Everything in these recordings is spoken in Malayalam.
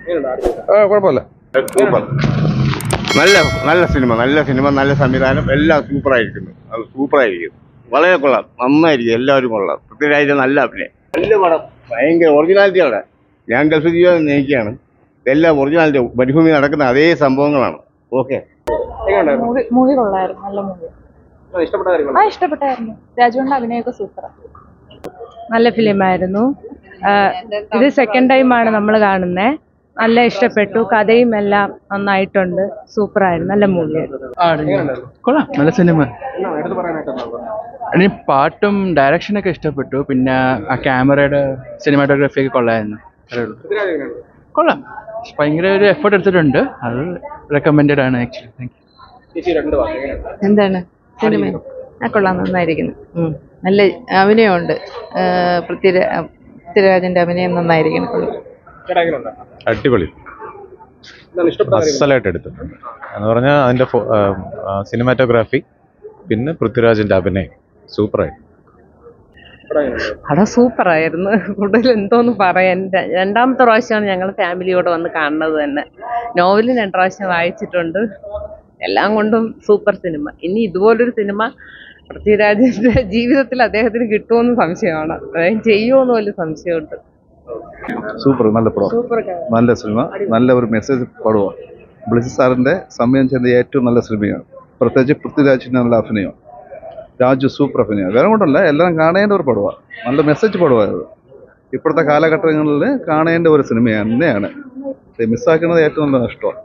കുഴപ്പമില്ല സൂപ്പർ നല്ല നല്ല സിനിമ നല്ല സിനിമ നല്ല സംവിധാനം എല്ലാം സൂപ്പറായിരിക്കുന്നു അത് സൂപ്പറായിരിക്കും വളരെ കൊള്ളാം നന്നായിരിക്കും എല്ലാവരും കൊള്ളാം പൃഥ്വിരാജ് നല്ല അഭിനയം നല്ല പടം ഭയങ്കര ഒറിജിനാലിറ്റി അവിടെ ഞാൻ ഗൾഫ് ജീവിതം നയിക്കുകയാണ് എല്ലാം ഒറിജിനാലിറ്റി മരുഭൂമി നടക്കുന്ന അതേ സംഭവങ്ങളാണ് ഓക്കെ മൂവി മൂവി കൊള്ളായിരുന്നു നല്ല മൂവി ഇഷ്ടപ്പെട്ട കാര്യങ്ങൾ ആ ഇഷ്ടപ്പെട്ടായിരുന്നു രാജുവിന്റെ അഭിനയമൊക്കെ സൂപ്പർ നല്ല ഫിലിമായിരുന്നു ഇത് സെക്കൻഡ് ടൈമാണ് നമ്മൾ കാണുന്നത് നല്ല ഇഷ്ടപ്പെട്ടു കഥയും എല്ലാം നന്നായിട്ടുണ്ട് സൂപ്പറായിരുന്നു നല്ല മൂവിയായിരുന്നു കൊള്ളാം നല്ല സിനിമ എന്നാണ് എടുത്ത് പറയാനായിട്ട് എന്താ? ഇനി പാട്ടും ഡയറക്ഷനൊക്കെ ഇഷ്ടപ്പെട്ടു പിന്നെ ആ ക്യാമറയുടെ സിനിമാറ്റോഗ്രാഫി ഒക്കെ കൊള്ളായിരുന്നു അത്രേ ഉള്ളൂ പൃഥ്വിരാജ് എങ്ങനെയുണ്ട്? കൊള്ളാം ഭയങ്കര ഒരു എഫേർട്ട് എടുത്തിട്ടുണ്ട് അത് റെക്കമെൻഡഡ് ആണ് ആക്ച്വലി താങ്ക് ചേച്ചി രണ്ട് വാക്ക് എങ്ങനെയുണ്ട്? എന്താണ് സിനിമ ആ കൊള്ളാം നന്നായിരിക്കുന്നു ഉം. നല്ല അഭിനയമുണ്ട് ആ, പൃഥ്വിരാ പൃഥ്വിരാജിന്റെ അഭിനയം നന്നായിരിക്കണം കൊള്ളാം ചേട്ടാ എങ്ങനെയുണ്ട്? അടിപൊളി എന്താണ് ഇഷ്ടപ്പെട്ട കാര്യങ്ങൾ? അസലായിട്ട് എടുത്തിട്ടുണ്ട് എന്ന് പറഞ്ഞാൽ അതിൻ്റെ സിനിമാറ്റോഗ്രാഫി പിന്നെ പൃഥ്വിരാജിൻ്റെ അഭിനയം സൂപ്പറായി ചേട്ടാ എങ്ങനെയുണ്ട്? പടം സൂപ്പറായിരുന്നു കൂടുതൽ എന്തോന്ന് പറയാൻ ര- രണ്ടാമത്തെ പ്രാവശ്യമാണ് ഞങ്ങൾ ഫാമിലിയോട് വന്ന് കാണുന്നത് തന്നെ നോവലും രണ്ട് പ്രാവശ്യം വായിച്ചിട്ടുണ്ട് എല്ലാം കൊണ്ടും സൂപ്പർ സിനിമ ഇനി ഇതുപോലൊരു സിനിമ പൃഥ്വിരാജിന്റെ ജീവിതത്തിൽ അദ്ദേഹത്തിന് കിട്ടുമെന്ന് സംശയമാണ് അദ്ദേഹം ചെയ്യുമോന്ന് വലിയ സംശയമുണ്ട് സൂപ്പർ നല്ല പടം നല്ല സിനിമ നല്ല ഒരു മെസ്സേജ് പടമാണ് ബ്ലിസ് സാറിൻ്റെ സമയം ചെന്ന ഏറ്റവും നല്ല സിനിമയാണ് പ്രത്യേകിച്ച് പൃഥ്വിരാജിൻ്റെ നല്ല അഭിനയം രാജു സൂപ്പർ അഭിനയം വേറെ കൊണ്ടല്ല എല്ലാം കാണേണ്ട ഒരു പടമാണ് നല്ല മെസ്സേജ് പടമാണ് ഇപ്പോഴത്തെ കാലഘട്ടങ്ങളിൽ കാണേണ്ട ഒരു സിനിമ തന്നെയാണ് മിസ്സാക്കുന്നത് ഏറ്റവും നല്ല നഷ്ടമാണ്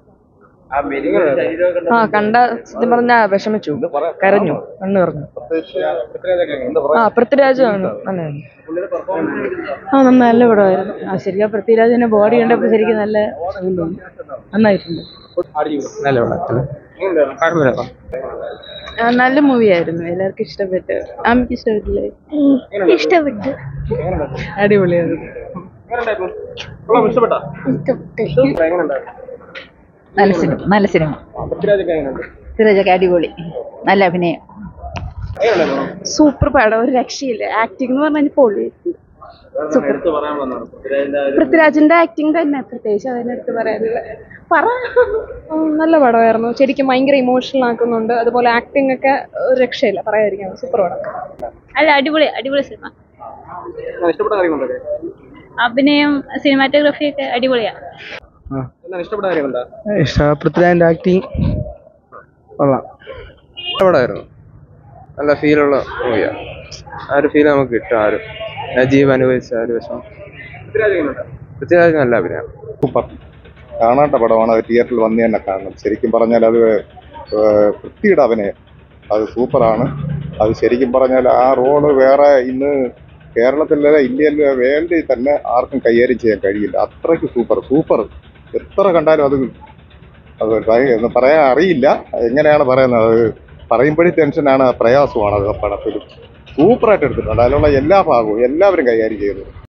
ആ കണ്ട സത്യം പറഞ്ഞ വിഷമിച്ചു കരഞ്ഞു കണ്ണു പറഞ്ഞു പൃഥ്വിരാജൊക്കെ എങ്ങനെയുണ്ട്? ആ പൃഥ്വിരാജാണ് നല്ലതാണ് ആ നന്ന നല്ല പടമായിരുന്നു ആ ശരിക്കും പൃഥ്വിരാജിന്റെ ബോഡി കണ്ടപ്പോൾ ശരിക്കും നല്ല സുഖം തോന്നി നന്നായിട്ടുണ്ട് എങ്ങനെയുണ്ടായിരുന്നു? നല്ല മൂവിയായിരുന്നു എല്ലാവർക്കും ഇഷ്ടപ്പെട്ടു അമ്മയ്ക്ക് ഇഷ്ടപ്പെട്ടില്ലേ ഇഷ്ടപ്പെട്ടു അടിപൊളിയായിരുന്നു എങ്ങനെയുണ്ടായിരുന്നു? കൊള്ളാം, ഇഷ്ടപ്പെട്ടോ? സൂപ്പർ, എങ്ങനെയുണ്ടായിരുന്നു? നല്ല സിനിമ നല്ല സിനിമ ആ, പൃഥ്വിരാജൊക്കെ എങ്ങനെയുണ്ട്? പൃഥ്വിരാജൊക്കെ അടിപൊളി നല്ല അഭിനയം എങ്ങനെയുണ്ടായിരുന്നു? സൂപ്പർ പടം ഒരു രക്ഷയില്ല ആക്ടിംഗ് എന്ന് പറഞ്ഞാൽ പൊളി വേറെ എടുത്ത് പറയാൻ വന്നതാണ്. പൃഥ്വിരാജിന്റെ ആ ഒരു- പൃഥ്വിരാജിന്റെ ആക്ടിംഗ് തന്നെ പ്രത്യേകിച്ച് അതിനടുത്ത് പറയാനുള്ള പറ ഉം, നല്ല പടമായിരുന്നു ശരിക്കും ഭയങ്കര ഇമോഷണൽ ആക്കുന്നുണ്ട് അതുപോലെ ആക്ടിംഗ് ഒക്കെ ഒരു രക്ഷയില്ല പറയാതിരിക്കാൻ സൂപ്പർ പടം അല്ല അടിപൊളി അടിപൊളി സിനിമ എന്താണ് ഇഷ്ടപ്പെട്ട കാര്യങ്ങളുണ്ടോ? അഭിനയം സിനിമാറ്റോഗ്രാഫി ഒക്കെ അടിപൊളിയാ എന്താണ് ഇഷ്ടപ്പെട്ട കാര്യങ്ങളുണ്ടോ? പൃഥ്വിരാജിന്റെ ആക്ടിങ് കൊള്ളാം പടമായിരുന്നു നല്ല ഫീലുള്ള മൂവിയാണ് ആ ഒരു ഫീൽ നമുക്ക് കിട്ടും ആ ഒരു നജീബ് അനുഭവിച്ച ആ ഒരു വിഷമം പൃഥ്വിരാജ് എങ്ങനെയുണ്ട്? പൃഥ്വിരാജ് നല്ല അഭിനയം സൂപ്പർ കാണേണ്ട പടമാണ് അത് തിയേറ്ററിൽ വന്ന് തന്നെ കാണണം ശരിക്കും പറഞ്ഞാൽ അത് ഏഹ്, പൃഥ്വിയുടെ അഭിനയം അത് സൂപ്പറാണ് അത് ശരിക്കും പറഞ്ഞാൽ ആ റോള് വേറെ ഇന്ന് കേരളത്തിലെ ഇന്ത്യയിലെ വേൾഡിൽ തന്നെ ആർക്കും കൈകാര്യം ചെയ്യാൻ കഴിയില്ല അത്രയ്ക്ക് സൂപ്പർ സൂപ്പർ എത്ര കണ്ടാലും അത് അത് ഭയ- എന്ന് പറയാൻ അറിയില്ല എങ്ങനെയാണ് പറയുന്നത് അത് പറയുമ്പോഴും ടെൻഷനാണ് പ്രയാസമാണ് അത് ആ പടത്തിൽ സൂപ്പറായിട്ട് എടുത്തിട്ടുണ്ട് അതിലുള്ള എല്ലാ ഭാഗവും എല്ലാവരും കൈകാര്യം ചെയ്തു